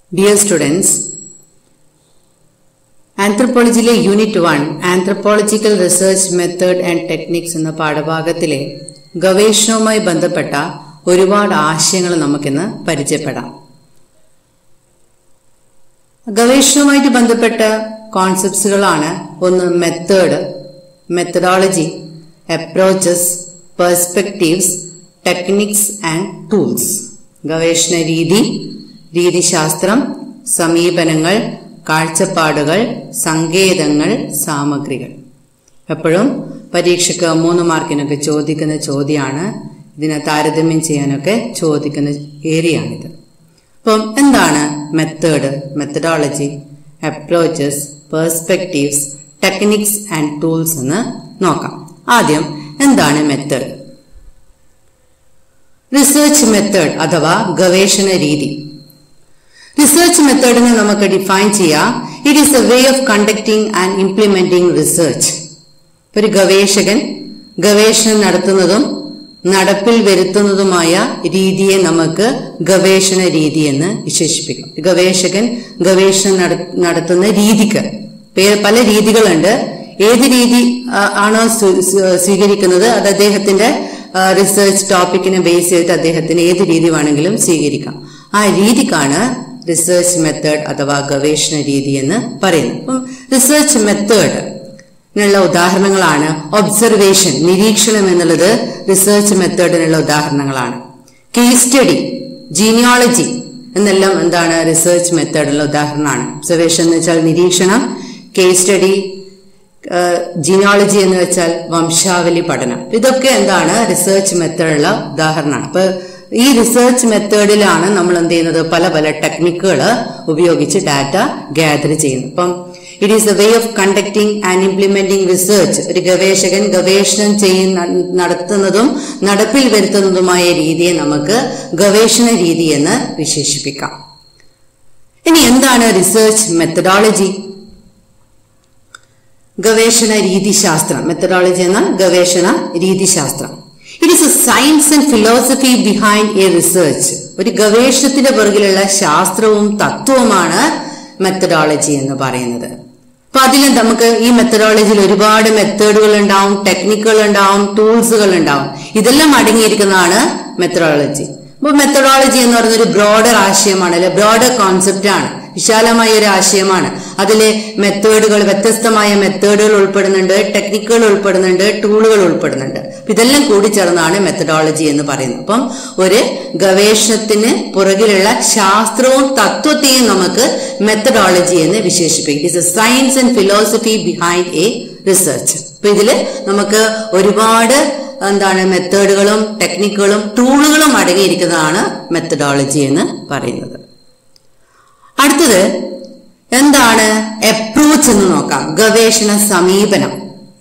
Dear students ആന്ത്രപ്പോളജിയിലെ unit one anthropological research method and techniques എന്ന പാഠഭാഗത്തിലെ ഗവേഷണവുമായി ബന്ധപ്പെട്ട ഒരുപാട് ആശയങ്ങൾ നമുക്കിന്ന് പരിചയപ്പെടാം ഗവേഷണവുമായിട്ട് ബന്ധപ്പെട്ട കോൺസെപ്റ്റ്സുകളാണ് ഒന്ന് method methodology approaches perspectives techniques and tools ഗവേഷണ രീതി രീതിശാസ്ത്രം സമീപനങ്ങൾ കാഴ്ചപ്പാടുകൾ സങ്കേതങ്ങൾ സാമഗ്രികൾ എപ്പോഴും പരീക്ഷയ്ക്ക് മൂന്ന് മാർക്കിനൊക്കെ ചോദിക്കുന്ന ചോദ്യമാണ് ഇതിനെ താരതമ്യം ചെയ്യാനൊക്കെ ചോദിക്കുന്ന ഏരിയയാണിത് അപ്പം എന്താണ് method methodology approaches perspectives techniques and tools എന്ന് നോക്കാം ആദ്യം എന്താണ് മെത്തേഡ് റിസർച്ച് മെത്തേഡ് അഥവാ ഗവേഷണ രീതി റിസർച്ച് മെത്തേഡിനെ നമുക്ക് ഡിഫൈൻ ചെയ്യാം it is a way of conducting and implementing research ഒരു ഗവേഷകൻ ഗവേഷണം നടത്തുന്നതും നടപ്പിൽ വരുത്തുന്നതുമായ രീതിയെ നമുക്ക് ഗവേഷണ രീതി എന്ന് വിശേഷിപ്പിക്കും ഗവേഷകൻ ഗവേഷണം നടത്തുന്ന രീതിക്ക് പല രീതികളുണ്ട് ഏത് രീതി ആണോ സ്വീകരിക്കുന്നത് അത് അദ്ദേഹത്തിന്റെ റിസർച്ച് ടോപ്പിക്കിനെ ബേസ് ചെയ്തിട്ട് അദ്ദേഹത്തിന് ഏത് രീതി വേണമെങ്കിലും സ്വീകരിക്കാം ആ രീതിക്കാണ് റിസർച്ച് മെത്തേഡ് അഥവാ ഗവേഷണ രീതി എന്ന് പറയുന്നത് അപ്പം റിസർച്ച് മെത്തേഡ് നുള്ള ഉദാഹരണങ്ങളാണ് ഒബ്സർവേഷൻ നിരീക്ഷണം എന്നുള്ളത് റിസർച്ച് മെത്തേഡിനുള്ള ഉദാഹരണങ്ങളാണ് കേസ് സ്റ്റഡി ജീനിയോളജി എന്നെല്ലാം എന്താണ് റിസർച്ച് മെത്തേഡിനുള്ള ഉദാഹരണമാണ് ഒബ്സർവേഷൻ എന്ന് വെച്ചാൽ നിരീക്ഷണം കേസ് സ്റ്റഡി ജീനിയോളജി എന്ന് വെച്ചാൽ വംശാവലി പഠനം ഇതൊക്കെ എന്താണ് റിസർച്ച് മെത്തേഡുള്ള ഉദാഹരണമാണ് അപ്പൊ ഈ റിസർച്ച് മെത്തേഡിലാണ് നമ്മൾ എന്ത് ചെയ്യുന്നത് പല പല ടെക്നിക്കുകൾ ഉപയോഗിച്ച് ഡാറ്റ ഗ്യാദർ ചെയ്യുന്നത് അപ്പം it is a way of conducting and implementing research ഒരു ഗവേഷകൻ ഗവേഷണം ചെയ്യുന്ന നടത്തുന്നതും നടപ്പിൽ വരുത്തുന്നതുമായ രീതിയെ നമുക്ക് ഗവേഷണ രീതി എന്ന് വിശേഷിപ്പിക്കാം ഇനി എന്താണ് റിസർച്ച് മെത്തഡോളജി ഗവേഷണ രീതിശാസ്ത്രം മെത്തഡോളജി എന്ന ഗവേഷണ രീതിശാസ്ത്രം it is a science and philosophy behind a research ഒരു ഗവേഷണത്തിന്റെ പുറകിലുള്ള ശാസ്ത്രവും തത്വവുമാണ് മെത്തഡോളജി എന്ന് പറയുന്നത് അപ്പൊ അതിൽ നമുക്ക് ഈ മെത്തഡോളജിയിൽ ഒരുപാട് മെത്തേഡുകൾ ഉണ്ടാവും ടെക്നിക്കുകൾ ഉണ്ടാവും ടൂൾസുകൾ ഉണ്ടാവും ഇതെല്ലാം അടങ്ങിയിരിക്കുന്നതാണ് മെത്തഡോളജി അപ്പൊ മെത്തഡോളജി എന്ന് പറയുന്ന ഒരു ബ്രോഡർ ആശയമാണ് അല്ലെ ബ്രോഡർ കോൺസെപ്റ്റ് ആണ് വിശാലമായ ഒരു ആശയമാണ് അതിലെ മെത്തേഡുകൾ വ്യത്യസ്തമായ മെത്തേഡുകൾ ഉൾപ്പെടുന്നുണ്ട് ടെക്നിക്കുകൾ ഉൾപ്പെടുന്നുണ്ട് ടൂളുകൾ ഉൾപ്പെടുന്നുണ്ട് ഇതെല്ലാം കൂടി ചേർന്നാണ് മെത്തഡോളജി എന്ന് പറയുന്നത് അപ്പം ഒരു ഗവേഷണത്തിന് പുറകിലുള്ള ശാസ്ത്രവും തത്വത്തെയും നമുക്ക് മെത്തഡോളജി എന്ന് വിശേഷിപ്പിക്കും it's a science and philosophy behind a research അപ്പൊ ഇതില് നമുക്ക് ഒരുപാട് എന്താണ് മെത്തേഡുകളും ടെക്നിക്കുകളും ടൂളുകളും അടങ്ങിയിരിക്കുന്നതാണ് മെത്തഡോളജി എന്ന് പറയുന്നത് അടുത്തത് എന്താണ് അപ്രോച്ച് എന്ന് നോക്കാം ഗവേഷണ സമീപനം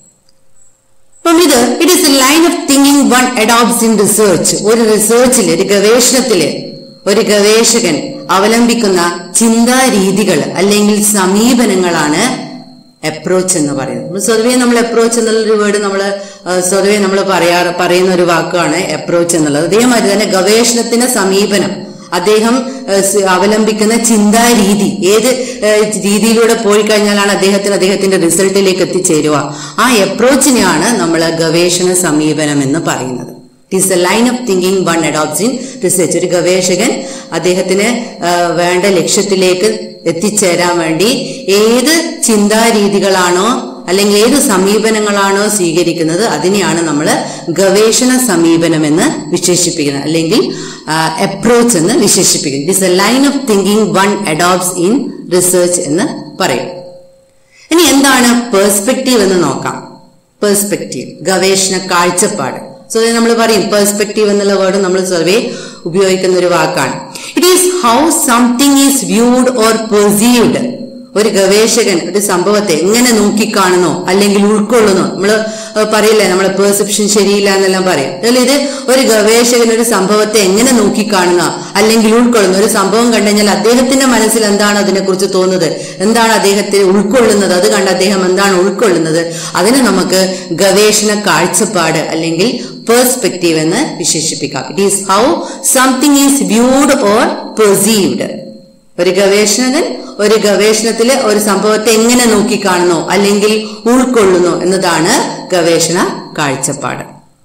അപ്പം ഇത് it is a line of thinking one adopts in research ഒരു റിസർച്ചിൽ ഒരു ഗവേഷണത്തില് ഒരു ഗവേഷകൻ അവലംബിക്കുന്ന ചിന്താരീതികൾ അല്ലെങ്കിൽ സമീപനങ്ങളാണ് അപ്രോച്ച് എന്ന് പറയുന്നത് സ്വതവേ നമ്മൾ അപ്രോച്ച് എന്നുള്ളൊരു വേർഡ് നമ്മൾ സ്വതവേ നമ്മൾ പറയാറ് പറയുന്ന ഒരു വാക്കാണ് അപ്രോച്ച് എന്നുള്ളത് അതേമാതിരി തന്നെ ഗവേഷണത്തിന്റെ സമീപനം അദ്ദേഹം അവലംബിക്കുന്ന ചിന്താരീതി ഏത് രീതിയിലൂടെ പോയി കഴിഞ്ഞാലാണ് അദ്ദേഹത്തിന് അദ്ദേഹത്തിന്റെ റിസൾട്ടിലേക്ക് എത്തിച്ചേരുക ആ അപ്രോച്ചിനെയാണ് നമ്മൾ ഗവേഷണ സമീപനം എന്ന് പറയുന്നത് it is a line of thinking one adopts in research ഒരു ഗവേഷകൻ അദ്ദേഹത്തിന് വേണ്ട ലക്ഷ്യത്തിലേക്ക് എത്തിച്ചേരാൻ വേണ്ടി ഏത് ചിന്താരീതികളാണോ അല്ലെങ്കിൽ ഏത് സമീപനങ്ങളാണോ സ്വീകരിക്കുന്നത് അതിനെയാണ് നമ്മൾ ഗവേഷണ സമീപനം എന്ന് വിശേഷിപ്പിക്കുന്നത് അല്ലെങ്കിൽ അപ്രോച്ച് എന്ന് വിശേഷിപ്പിക്കുന്നത് it is a line of thinking one adopts in research എന്ന് പറയും ഇനി എന്താണ് പേഴ്സ്പെക്റ്റീവ് എന്ന് നോക്കാം പേഴ്സ്പെക്റ്റീവ് ഗവേഷണ കാഴ്ചപ്പാട് സോ നമ്മൾ പറയും പേഴ്സ്പെക്റ്റീവ് എന്നുള്ള വേർഡ് നമ്മൾ സർവേ ഉപയോഗിക്കുന്ന ഒരു വാക്കാണ് it is how something is viewed or perceived ഒരു ഗവേഷകൻ ഒരു സംഭവത്തെ എങ്ങനെ നോക്കിക്കാണുന്നോ അല്ലെങ്കിൽ ഉൾക്കൊള്ളുന്നോ നമ്മൾ പറയില്ലേ നമ്മളെ പെർസെപ്ഷൻ ശരിയില്ല എന്നെല്ലാം പറയും അതിൽ ഇത് ഒരു ഗവേഷകൻ ഒരു സംഭവത്തെ എങ്ങനെ നോക്കിക്കാണുന്ന അല്ലെങ്കിൽ ഉൾക്കൊള്ളുന്ന ഒരു സംഭവം കണ്ടു കഴിഞ്ഞാൽ അദ്ദേഹത്തിന്റെ മനസ്സിൽ എന്താണ് അതിനെക്കുറിച്ച് തോന്നുന്നത് എന്താണ് അദ്ദേഹത്തെ ഉൾക്കൊള്ളുന്നത് അത് കണ്ട് അദ്ദേഹം എന്താണ് ഉൾക്കൊള്ളുന്നത് അതിനെ നമുക്ക് ഗവേഷണ കാഴ്ചപ്പാട് അല്ലെങ്കിൽ പേഴ്സ്പെക്റ്റീവ് എന്ന് വിശേഷിപ്പിക്കാം it is how something is viewed or perceived ഒരു ഗവേഷകൻ ഒരു ഗവേഷണത്തിലെ ഒരു സംഭവത്തെ എങ്ങനെ നോക്കിക്കാണുന്നു അല്ലെങ്കിൽ ഉൾക്കൊള്ളുന്നു എന്നതാണ് ഗവേഷണ കാഴ്ചപ്പാട്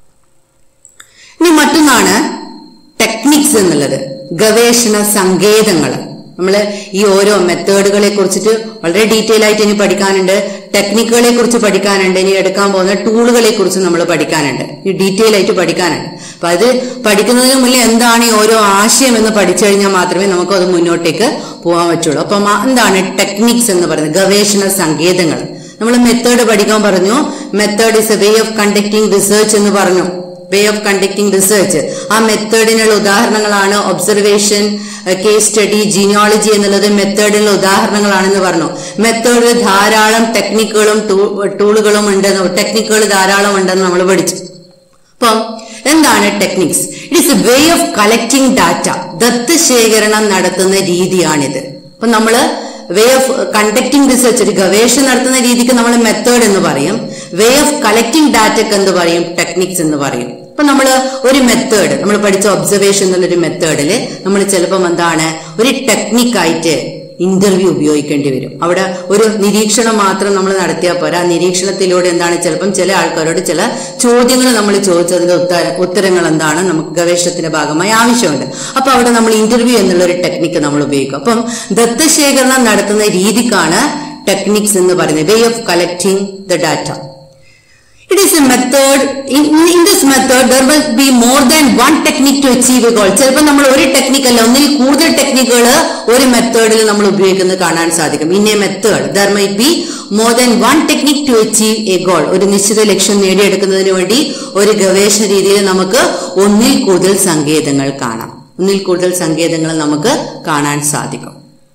ഇനി മറ്റൊന്നാണ് ടെക്നിക്സ് എന്നുള്ളത് ഗവേഷണ സങ്കേതങ്ങൾ നമ്മൾ ഈ ഓരോ മെത്തേഡുകളെ കുറിച്ചിട്ട് വളരെ ഡീറ്റെയിൽ ആയിട്ട് ഇനി പഠിക്കാനുണ്ട് ടെക്നിക്കുകളെ കുറിച്ച് പഠിക്കാനുണ്ട് ഇനി എടുക്കാൻ പോകുന്ന ടൂളുകളെ കുറിച്ച് നമ്മൾ പഠിക്കാനുണ്ട് ഈ ഡീറ്റെയിൽ ആയിട്ട് പഠിക്കാനുണ്ട് അപ്പൊ അത് പഠിക്കുന്നതിന് മുന്നേ എന്താണ് ഈ ഓരോ ആശയം എന്ന് പഠിച്ചു കഴിഞ്ഞാൽ മാത്രമേ നമുക്ക് അത് മുന്നോട്ടേക്ക് പോകാൻ പറ്റുള്ളൂ അപ്പം ആ എന്താണ് ടെക്നിക്സ് എന്ന് പറയുന്നത് ഗവേഷണ സങ്കേതങ്ങൾ നമ്മൾ മെത്തേഡ് പഠിക്കാൻ പറഞ്ഞു method is a way of conducting research എന്ന് പറഞ്ഞു വേ ഓഫ് കണ്ടക്ടിങ് റിസർച്ച് ആ മെത്തേഡിനുള്ള ഉദാഹരണങ്ങളാണ് ഒബ്സർവേഷൻ കേസ് സ്റ്റഡി ജീനിയോളജി എന്നുള്ളത് മെത്തേഡിനുള്ള ഉദാഹരണങ്ങളാണെന്ന് പറഞ്ഞു മെത്തേഡിൽ ധാരാളം ടെക്നിക്കുകളും ടൂളുകളും ഉണ്ടെന്ന് ടെക്നിക്കുകൾ ധാരാളം ഉണ്ടെന്ന് നമ്മൾ പഠിച്ചു അപ്പം എന്താണ് techniques it is a way of collecting data ദത്തശേഖരണം നടത്തുന്ന രീതിയാണിത് അപ്പൊ നമ്മള് വേ ഓഫ് കണ്ടക്ടിങ് റിസർച്ച് ഒരു ഗവേഷണം നടത്തുന്ന രീതിക്ക് നമ്മൾ മെത്തേഡ് എന്ന് പറയും വേ ഓഫ് കളക്ടിങ് ഡാറ്റക്ക് എന്ത് പറയും ടെക്നിക്സ് എന്ന് പറയും അപ്പൊ നമ്മൾ ഒരു മെത്തേഡ് നമ്മൾ പഠിച്ച ഒബ്സർവേഷൻ എന്നുള്ളൊരു മെത്തേഡിൽ നമ്മൾ ചിലപ്പം എന്താണ് ഒരു ടെക്നിക്കായിട്ട് ഇന്റർവ്യൂ ഉപയോഗിക്കേണ്ടി വരും അവിടെ ഒരു നിരീക്ഷണം മാത്രം നമ്മൾ നടത്തിയാൽ പോരാ ആ നിരീക്ഷണത്തിലൂടെ എന്താണ് ചിലപ്പം ചില ആൾക്കാരോട് ചില ചോദ്യങ്ങൾ നമ്മൾ ചോദിച്ചതിന്റെ ഉത്തര ഉത്തരങ്ങൾ എന്താണ് നമുക്ക് ഗവേഷണത്തിന്റെ ഭാഗമായി ആവശ്യമുണ്ട് അപ്പൊ അവിടെ നമ്മൾ ഇന്റർവ്യൂ എന്നുള്ള ഒരു ടെക്നിക്ക് നമ്മൾ ഉപയോഗിക്കും അപ്പം ദത്തശേഖരണം നടത്തുന്ന രീതിക്കാണ് ടെക്നിക്സ് എന്ന് പറയുന്നത് way of collecting the data It is a method, in, in this method there will be more than one technique to achieve a goal. ചിലപ്പോൾ നമ്മൾ ഒരു ടെക്നിക്ക് അല്ല ഒന്നിൽ കൂടുതൽ ടെക്നിക്കുകൾ ഒരു മെത്തേഡിൽ നമ്മൾ ഉപയോഗിക്കുന്നത് കാണാൻ സാധിക്കും in a method there may be more than one technique to achieve a goal ഒരു നിശ്ചിത ലക്ഷ്യം നേടിയെടുക്കുന്നതിന് വേണ്ടി ഒരു ഗവേഷണ രീതിയിൽ നമുക്ക് ഒന്നിൽ കൂടുതൽ സങ്കേതങ്ങൾ കാണാം ഒന്നിൽ കൂടുതൽ സങ്കേതങ്ങൾ നമുക്ക് കാണാൻ സാധിക്കും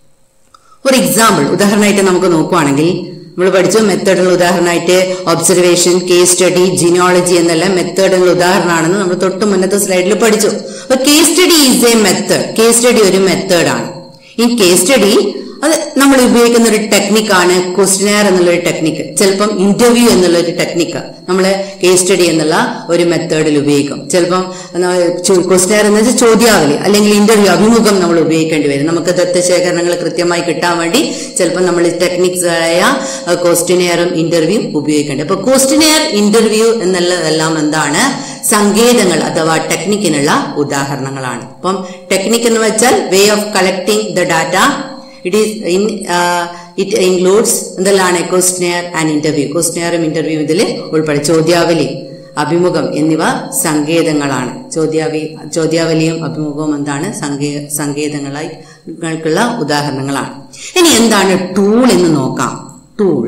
ഒരു എക്സാമ്പിൾ ഉദാഹരണമായിട്ട് നമുക്ക് നോക്കുവാണെങ്കിൽ നമ്മൾ പഠിച്ചു മെത്തേഡുകൾ ഉദാഹരണമായിട്ട് ഒബ്സർവേഷൻ കേസ് സ്റ്റഡി ജിനോളജി എന്നെല്ലാം മെത്തേഡുകൾ ഉദാഹരണമാണെന്ന് നമ്മൾ തൊട്ട് മുന്നത്തെ സ്ലൈഡിൽ പഠിച്ചു അപ്പൊ case study is a method case study ഒരു മെത്തേഡാണ് ഈ കേസ് സ്റ്റഡി അത് നമ്മൾ ഉപയോഗിക്കുന്ന ഒരു ടെക്നിക്കാണ് ക്വസ്റ്റിനെയർ എന്നുള്ള ഒരു ടെക്നിക്ക് ചിലപ്പം ഇന്റർവ്യൂ എന്നുള്ള ഒരു ടെക്നിക്ക് നമ്മൾ കേസ് സ്റ്റഡി എന്നുള്ള ഒരു മെത്തേഡിൽ ഉപയോഗിക്കും ചിലപ്പം ക്വസ്റ്റിനെയർ എന്ന് വെച്ചാൽ ചോദ്യാവലി അല്ലെങ്കിൽ ഇന്റർവ്യൂ അഭിമുഖം നമ്മൾ ഉപയോഗിക്കേണ്ടി വരും നമുക്ക് ദത്തശേഖരണങ്ങൾ കൃത്യമായി കിട്ടാൻ വേണ്ടി ചിലപ്പോൾ നമ്മൾ ടെക്നിക്സ് ആയ ക്വസ്റ്റിനെയറും ഇന്റർവ്യൂ ഉപയോഗിക്കേണ്ടി അപ്പൊ ക്വസ്റ്റിനെയർ ഇന്റർവ്യൂ എന്നുള്ളതെല്ലാം എന്താണ് സങ്കേതങ്ങൾ അഥവാ ടെക്നിക്കിനുള്ള ഉദാഹരണങ്ങളാണ് അപ്പം ടെക്നിക്ക് എന്ന് വെച്ചാൽ way of collecting the data it is in it includes എന്തെല്ലാം ക്വസ്റ്റിനെയർ ആൻഡ് ഇന്റർവ്യൂ ക്വസ്റ്റിനെയറും ഇന്റർവ്യൂ ഇതിൽ ഉൾപ്പെടെ ചോദ്യാവലി അഭിമുഖം എന്നിവ സങ്കേതങ്ങളാണ് ചോദ്യാവി ചോദ്യാവലിയും അഭിമുഖവും എന്താണ് സങ്കേ സങ്കേതങ്ങളായി ങ്ങൾക്കുള്ള ഉദാഹരണങ്ങളാണ് ഇനി എന്താണ് ടൂൾ എന്ന് നോക്കാം ടൂൾ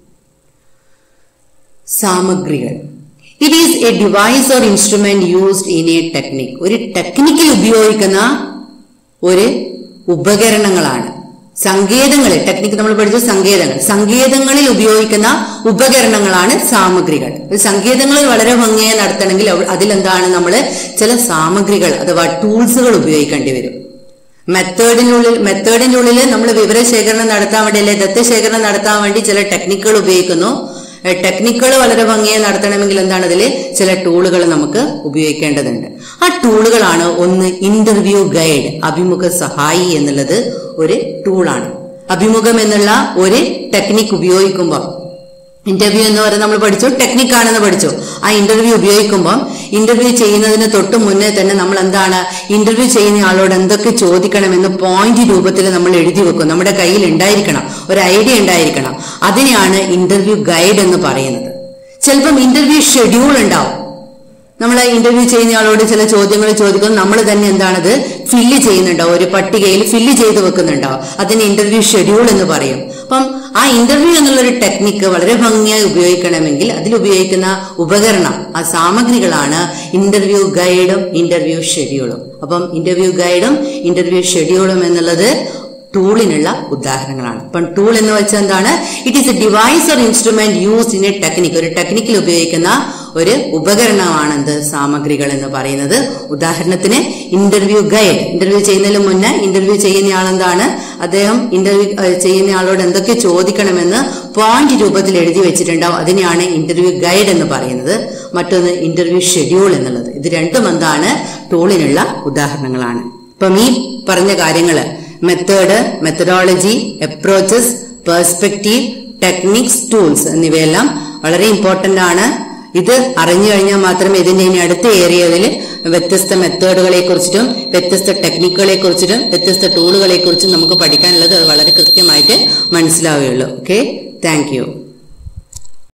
സാമഗ്രികൾ it is a device or instrument used in a technique ഒരു ടെക്നിക്കിൽ ഉപയോഗിക്കുന്ന ഒരു ഉപകരണങ്ങളാണ് സങ്കേതങ്ങളിൽ ടെക്നിക്ക് നമ്മൾ പഠിച്ച സങ്കേതങ്ങൾ സങ്കേതങ്ങളിൽ ഉപയോഗിക്കുന്ന ഉപകരണങ്ങളാണ് സാമഗ്രികൾ സങ്കേതങ്ങളിൽ വളരെ ഭംഗിയായി നടത്തണമെങ്കിൽ അതിലെന്താണ് നമ്മൾ ചില സാമഗ്രികൾ അഥവാ ടൂൾസുകൾ ഉപയോഗിക്കേണ്ടി വരും മെത്തേഡിനുള്ളിൽ മെത്തേഡിന്റെ ഉള്ളിൽ നമ്മൾ വിവരശേഖരണം നടത്താൻ വേണ്ടി അല്ലെ ദത്തശേഖരണം നടത്താൻ വേണ്ടി ചില ടെക്നിക്കുകൾ ഉപയോഗിക്കുന്നു ടെക്നിക്കുകൾ വളരെ ഭംഗിയായി നടത്തണമെങ്കിൽ എന്താണ് അതിൽ ചില ടൂളുകൾ നമുക്ക് ഉപയോഗിക്കേണ്ടതുണ്ട് ആ ടൂളുകളാണ് ഒന്ന് ഇന്റർവ്യൂ ഗൈഡ് അഭിമുഖ സഹായി എന്നുള്ളത് ഒരു ടൂളാണ് അഭിമുഖം എന്നുള്ള ഒരു ടെക്നിക്ക് ഉപയോഗിക്കുമ്പോൾ ഇന്റർവ്യൂ എന്ന് പറയുന്നത് നമ്മൾ പഠിച്ചു ടെക്നിക്കാണെന്ന് പഠിച്ചു ആ ഇന്റർവ്യൂ ഉപയോഗിക്കുമ്പോൾ ഇന്റർവ്യൂ ചെയ്യുന്നതിന് തൊട്ട് മുന്നേ തന്നെ നമ്മൾ എന്താണ് ഇന്റർവ്യൂ ചെയ്യുന്ന ആളോട് എന്തൊക്കെ ചോദിക്കണമെന്ന് പോയിന്റ് രൂപത്തിൽ നമ്മൾ എഴുതി വെക്കും നമ്മുടെ കയ്യിൽ ഉണ്ടായിരിക്കണം ഒരു ഐഡിയ ഉണ്ടായിരിക്കണം അതിനെയാണ് ഇന്റർവ്യൂ ഗൈഡ് എന്ന് പറയുന്നത് ചിലപ്പം ഇന്റർവ്യൂ ഷെഡ്യൂൾ ഉണ്ടാവും നമ്മൾ ഇന്റർവ്യൂ ചെയ്യുന്ന ആളോട് ചില ചോദ്യങ്ങൾ ചോദിക്കും നമ്മൾ തന്നെ എന്താണത് ഫില്ല് ചെയ്യുന്നുണ്ടാവും ഒരു പട്ടികയിൽ ഫില്ല് ചെയ്ത് വെക്കുന്നുണ്ടാവും അതിന് ഇന്റർവ്യൂ ഷെഡ്യൂൾ എന്ന് പറയും അപ്പം ആ ഇന്റർവ്യൂ എന്നുള്ള ഒരു ടെക്നിക്ക് വളരെ ഭംഗിയായി ഉപയോഗിക്കണമെങ്കിൽ അതിൽ ഉപയോഗിക്കുന്ന ഉപകരണം ആ സാമഗ്രികളാണ് ഇന്റർവ്യൂ ഗൈഡും ഇന്റർവ്യൂ ഷെഡ്യൂളും അപ്പം ഇന്റർവ്യൂ ഗൈഡും ഇന്റർവ്യൂ ഷെഡ്യൂളും എന്നുള്ളത് ടൂളിനുള്ള ഉദാഹരണങ്ങളാണ് അപ്പം ടൂൾ എന്ന് വെച്ചാൽ എന്താണ് it is a device or instrument used in a technique ഒരു ടെക്നിക്കിൽ ഉപയോഗിക്കുന്ന ഒരു ഉപകരണമാണ് എന്ത് സാമഗ്രികൾ എന്ന് പറയുന്നത് ഉദാഹരണത്തിന് ഇന്റർവ്യൂ ഗൈഡ് ഇന്റർവ്യൂ ചെയ്യുന്നതിന് മുന്നേ ഇന്റർവ്യൂ ചെയ്യുന്ന ആളെന്താണ് അദ്ദേഹം ഇന്റർവ്യൂ ചെയ്യുന്ന ആളോട് എന്തൊക്കെ ചോദിക്കണമെന്ന് പോയിന്റ് രൂപത്തിൽ എഴുതി വെച്ചിട്ടുണ്ടാവും അതിനെയാണ് ഇന്റർവ്യൂ ഗൈഡ് എന്ന് പറയുന്നത് മറ്റൊന്ന് ഇന്റർവ്യൂ ഷെഡ്യൂൾ എന്നുള്ളത് ഇത് രണ്ടും എന്താണ് ടൂളിനുള്ള ഉദാഹരണങ്ങളാണ് ഇപ്പം ഈ പറഞ്ഞ കാര്യങ്ങള് method methodology approaches perspective techniques tools എന്നിവയെല്ലാം വളരെ ഇമ്പോർട്ടന്റ് ആണ് ഇത് അറിഞ്ഞു കഴിഞ്ഞാൽ മാത്രമേ ഇതിന്റെ ഇനി അടുത്ത ഏരിയയിൽ വ്യത്യസ്ത മെത്തേഡുകളെ കുറിച്ചിട്ടും വ്യത്യസ്ത ടെക്നിക്കുകളെ കുറിച്ചിട്ടും വ്യത്യസ്ത ടൂളുകളെ കുറിച്ചും നമുക്ക് പഠിക്കാനുള്ളത് അത് വളരെ കൃത്യമായിട്ട് മനസ്സിലാവുകയുള്ളൂ ഓക്കെ താങ്ക് യു